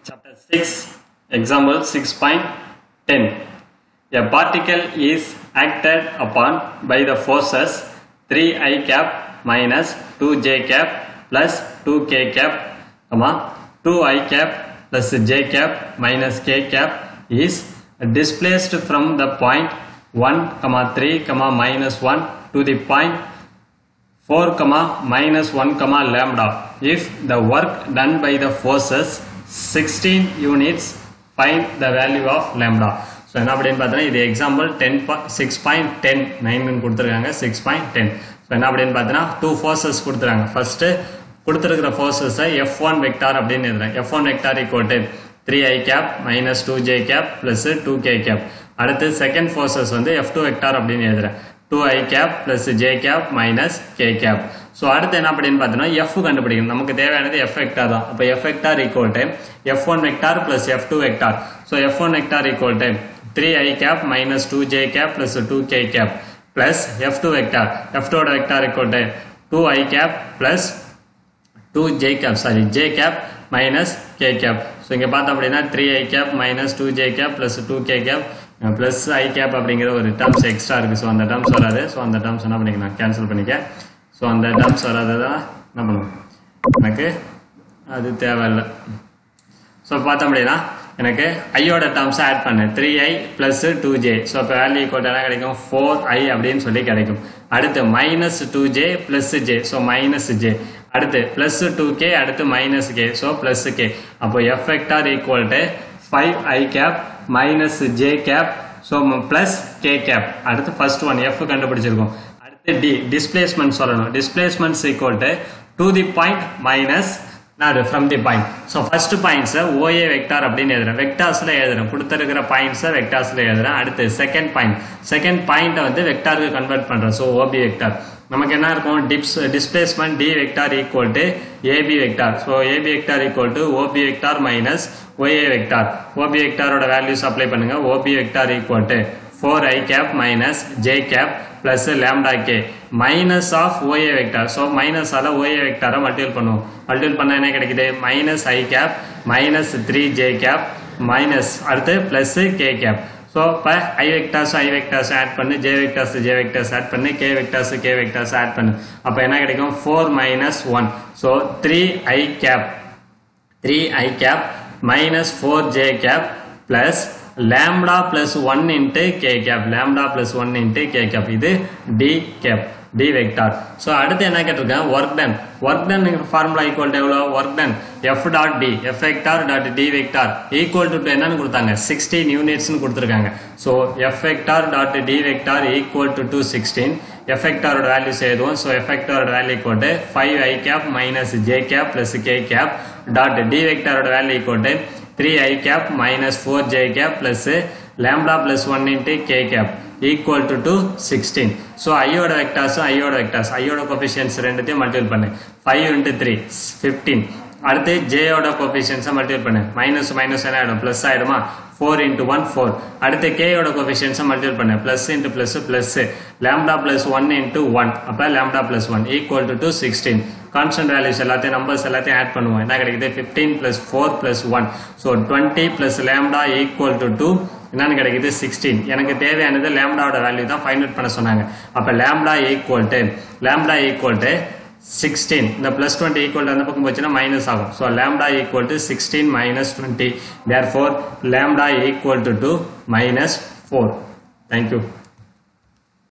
Chapter 6, example 6.10. A particle is acted upon by the forces 3i cap minus 2j cap plus 2k cap, comma 2i cap plus j cap minus k cap is displaced from the point 1, comma 3, comma minus 1 to the point 4 comma minus 1 comma lambda if the work done by the forces 16 units find the value of lambda so என்ன அப்படின்னு பார்த்தீங்கன்னா இது example ten six point ten nine கொடுத்துருக்காங்க six point ten so என்ன அப்படின்னு பார்த்தீங்கன்னா two forces கொடுத்துருக்காங்க first கொடுத்துருக்கிற ஃபோர்ஸஸை எஃப் ஒன் வெக்டார் அப்படின்னு எழுதுறேன் F one vector equal three I cap minus two J cap plus two K cap அடுத்து second forces வந்து எஃப் டூ வெக்டார் அப்படின்னு எழுதுறேன் two I cap plus J cap minus K cap so அடுத்து என்ன அப்படின்னு பார்த்தீங்கன்னா எஃப் கண்டுபிடிக்கணும் நமக்கு தேவையானது எஃப் வெக்டார் தான் அப்போ F vector equal to F one vector plus F two vector so F one vector equal to three I cap minus two J cap plus two K cap plus F two vector F two vector equal to two I cap plus two J cap sorry J cap minus K cap so இங்கே பார்த்தோம் அப்படின்னா three I cap minus two J cap plus two K cap plus I cap அப்படிங்கிற ஒரு terms extra இருக்குது so அந்த terms வராது so அந்த terms என்ன பண்ணிக்கலாம் கேன்சல் பண்ணிக்க ஸோ அந்த டேர்ம்ஸ் வராததான் என்ன பண்ணும் எனக்கு அது தேவையில்லை ஸோ பார்த்தோம் அப்படின்னா எனக்கு ஐயோட டேர்ம்ஸ் ஆட் பண்ணேன் three I plus two J so இப்போ வேல்யூ ஈக்குவல் என்ன கிடைக்கும் ஃபோர் ஐ அப்படின்னு சொல்லி கிடைக்கும் அடுத்து minus two J plus J so minus J அடுத்து ப்ளஸ் டூ கே அடுத்து minus K so plus K அப்போ F vector equal to five I cap minus J cap so plus K cap அடுத்து first one F கண்டுபிடிச்சிருக்கோம் அடுத்து D displacement சொல்லணும் displacements equal to to the point minus நான் from the point so first பாயிண்ட்ஸை OA vector அப்படின்னு எழுதுறேன் வெக்டார்ஸில் எழுதுறேன் கொடுத்துருக்கிற பாயிண்ட்ஸை வெக்டார்ஸில் எழுதுறேன் அடுத்து செகண்ட் பாயிண்ட் செகண்ட் பாயிண்ட்டை வந்து வெக்டாருக்கு கன்வெர்ட் பண்ணுறேன் ஸோ ஓபி வெக்டார் நமக்கு என்ன இருக்கும் டிப்ஸ் displacement D vector equal to AB vector so AB vector equal to OB vector minus OA vector OB வெக்டாரோட வேல்யூஸ் அப்ளை பண்ணுங்க OB vector equal to four I cap minus J cap plus lambda K minus of OA vector so மைனஸால OA வெக்டாரை multiple பண்ணுவோம் multiple பண்ண என்ன கிடைக்குது minus I cap minus three J cap minus அடுத்து plus K cap so இப்போ I vectors I vectors add பண்ணு J vectors J vectors add பண்ணு K vectors K vectors add பண்ணு அப்போ என்ன கிடைக்கும் four minus one so three I cap three I cap minus four J cap plus lambda plus 1 into k cap lambda plus 1 into k cap இது d cap d vector so அடுத்து என்ன கேட்டிருக்கேன் work done work done formula equal to எவ்வளோ work done f dot d f vector dot d vector equal to என்னன்னு கொடுத்தாங்க 16 யூனிட்ஸ்னு கொடுத்துருக்காங்க so f vector dot d vector equal to 216 f vector ஓட values எழுதுவோம் so f vector ஓட value equal to 5 i cap minus j cap plus k cap dot d vector ஓட value equal to 3 i cap minus 4 j cap plus lambda plus 1 into k cap equal to 2 16 so i ஓட vectors i ஓட vectors i ஓட coefficients ரெண்டுத்தையும் multiple பண்ணு 5 into 3 15 அடுத்து j ஓட coefficients multiple பண்ணு minus minus என்ன ஆயிடும் பிளஸ் ஆயிடுமா 4 into 1 4 அடுத்து k ஓட coefficients மல்டிபிள் பண்ணு plus into plus plus lambda plus 1 into 1 அப்ப lambda plus 1 equal to 2 16 constant values எல்லாத்தையும் நம்பர்ஸ் எல்லாத்தையும் ஆட் பண்ணுவோம் என்ன கிடைக்குது fifteen plus four plus one so twenty plus lambda equal to two என்னன்னு கிடைக்குது சிக்ஸ்டீன் எனக்கு தேவையானது லேம்டாவோட வேல்யூ தான் ஃபைண்ட் அவுட் பண்ண சொன்னாங்க அப்போ lambda equal to lambda equal to sixteen இந்த பிளஸ் டுவெண்ட்டி ஈக்குவல் அந்த பக்கம் போச்சுன்னா மைனஸ் ஆகும் so lambda equal to sixteen minus twenty there four lambda equal to two minus four thank you